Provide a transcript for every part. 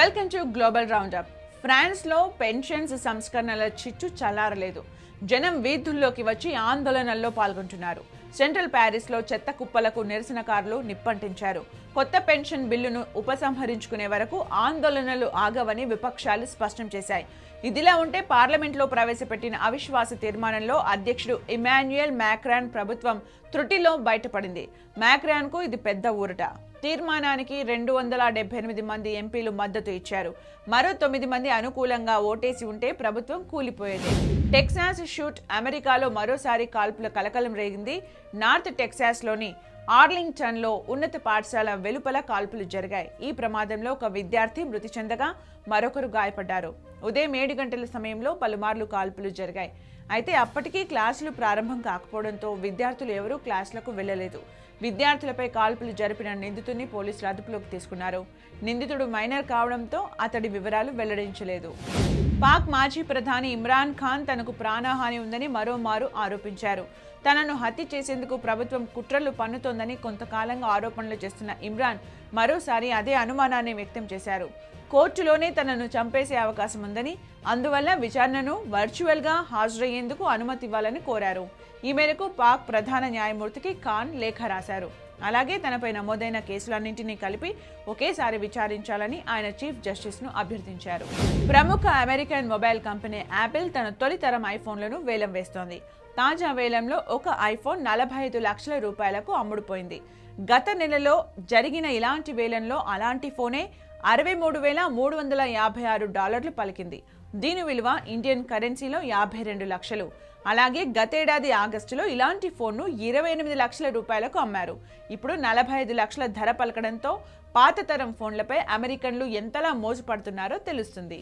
welcome to global roundup ఫ్రాన్స్లో pensions సంస్కరణల చిచ్చు చల్లారలేదు జనం వీధుల్లోకి వచ్చి ఆందోళనల్లో పాల్గొంటున్నారు సెంట్రల్ ప్యారిస్లో చెత్త కుప్పలకు నిరసనకారులు నిప్పంటించారు కొత్త పెన్షన్ బిల్లును ఉపసంహరించుకునే వరకు ఆందోళనలు ఆగవని విపక్షాలు స్పష్టం చేశాయి ఇదిలా ఉంటే పార్లమెంట్లో ప్రవేశపెట్టిన అవిశ్వాస తీర్మానంలో అధ్యక్షుడు ఇమాన్యుయల్ మ్యాక్రాన్ ప్రభుత్వం త్రుటిలో బయటపడింది మ్యాక్రాన్కు ఇది పెద్ద ఊరట తీర్మానానికి రెండు వందల డెబ్బై ఎనిమిది మంది ఎంపీలు మద్దతు ఇచ్చారు మరో తొమ్మిది మంది అనుకూలంగా ఓటేసి ఉంటే ప్రభుత్వం కూలిపోయేది టెక్సాస్ షూట్ అమెరికాలో మరోసారి కాల్పుల కలకలం రేగింది నార్త్ టెక్సాస్లోని ఆర్లింగ్టన్లో ఉన్నత పాఠశాల వెలుపల కాల్పులు జరిగాయి ఈ ప్రమాదంలో ఒక విద్యార్థి మృతి చెందగా మరొకరు గాయపడ్డారు ఉదయం ఏడు గంటల సమయంలో పలుమార్లు కాల్పులు జరిగాయి అయితే అప్పటికీ క్లాసులు ప్రారంభం కాకపోవడంతో విద్యార్థులు ఎవరూ క్లాసులకు వెళ్ళలేదు విద్యార్థులపై కాల్పులు జరిపిన నిందితుడిని పోలీసులు అదుపులోకి తీసుకున్నారు నిందితుడు మైనర్ కావడంతో అతడి వివరాలు వెల్లడించలేదు పాక్ మాజీ ప్రధాని ఇమ్రాన్ ఖాన్ తనకు ప్రాణహాని ఉందని మరోమారు ఆరోపించారు తనను హత్య చేసేందుకు ప్రభుత్వం కుట్రలు పన్నుతోందని కొంతకాలంగా ఆరోపణలు చేస్తున్న ఇమ్రాన్ మరోసారి అదే అనుమానాన్ని వ్యక్తం చేశారు కోర్టులోనే తనను చంపేసే అవకాశం ఉందని అందువల్ల విచారణను వర్చువల్గా హాజరయ్యేందుకు అనుమతి ఇవ్వాలని కోరారు ఈ మేరకు పాక్ ప్రధాన న్యాయమూర్తికి ఖాన్ లేఖ రాశారు అలాగే తనపై నమోదైన కేసులన్నింటినీ కలిపి ఒకేసారి విచారించాలని ఆయన చీఫ్ జస్టిస్ను అభ్యర్థించారు ప్రముఖ అమెరికన్ మొబైల్ కంపెనీ యాపిల్ తన తొలి తరం ఐఫోన్లను వేలం వేస్తోంది తాజా వేలంలో ఒక ఐఫోన్ నలభై ఐదు లక్షల రూపాయలకు అమ్ముడుపోయింది గత నెలలో జరిగిన ఇలాంటి వేలంలో అలాంటి ఫోనే అరవై మూడు వేల మూడు వందల యాభై ఆరు డాలర్లు పలికింది దీని విలువ ఇండియన్ కరెన్సీలో యాభై రెండు లక్షలు అలాగే గతేడాది ఆగస్టులో ఇలాంటి ఫోన్ను ఇరవై ఎనిమిది లక్షల రూపాయలకు అమ్మారు ఇప్పుడు నలభై ఐదు లక్షల ధర పలకడంతో పాత తరం ఫోన్లపై అమెరికన్లు ఎంతలా మోజుపడుతున్నారో తెలుస్తుంది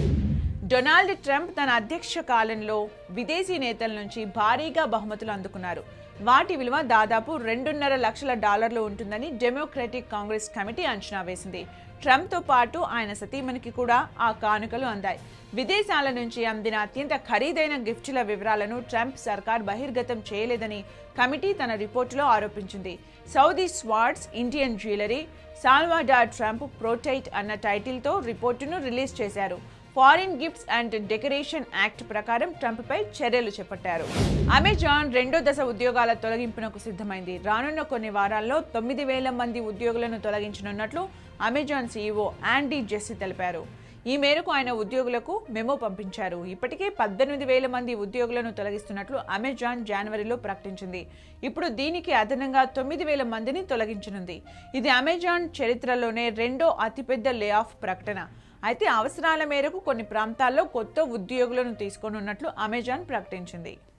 డొనాల్డ్ ట్రంప్ తన అధ్యక్ష కాలంలో విదేశీ నేతల నుంచి భారీగా బహుమతులు అందుకున్నారు వాటి విలువ దాదాపు రెండున్నర లక్షల డాలర్లు ఉంటుందని డెమోక్రటిక్ కాంగ్రెస్ కమిటీ అంచనా వేసింది ట్రంప్తో పాటు ఆయన సతీమణికి కూడా ఆ కానుకలు అందాయి విదేశాల నుంచి అందిన అత్యంత ఖరీదైన గిఫ్టుల వివరాలను ట్రంప్ సర్కార్ బహిర్గతం చేయలేదని కమిటీ తన రిపోర్టులో ఆరోపించింది Saudi swords Indian jewellery Salvador Trump ప్రోటైట్ అన్న టైటిల్తో రిపోర్టును రిలీజ్ చేశారు foreign gifts and decoration act ప్రకారం ట్రంప్పై చర్యలు చేపట్టారు అమెజాన్ రెండో దశ ఉద్యోగాల తొలగింపునకు సిద్ధమైంది రానున్న కొన్ని వారాల్లో తొమ్మిది వేల మంది ఉద్యోగులను తొలగించనున్నట్లు అమెజాన్ సీఈఓ యాండీ జెస్సీ తెలిపారు ఈ మేరకు ఆయన ఉద్యోగులకు మెమో పంపించారు ఇప్పటికే పద్దెనిమిది వేల మంది ఉద్యోగులను తొలగిస్తున్నట్లు అమెజాన్ జనవరిలో ప్రకటించింది ఇప్పుడు దీనికి అదనంగా తొమ్మిది వేల మందిని తొలగించనుంది ఇది అమెజాన్ చరిత్రలోనే రెండో అతిపెద్ద లే ఆఫ్ ప్రకటన అయితే అవసరాల మేరకు కొన్ని ప్రాంతాల్లో కొత్త ఉద్యోగులను తీసుకోనున్నట్లు అమెజాన్ ప్రకటించింది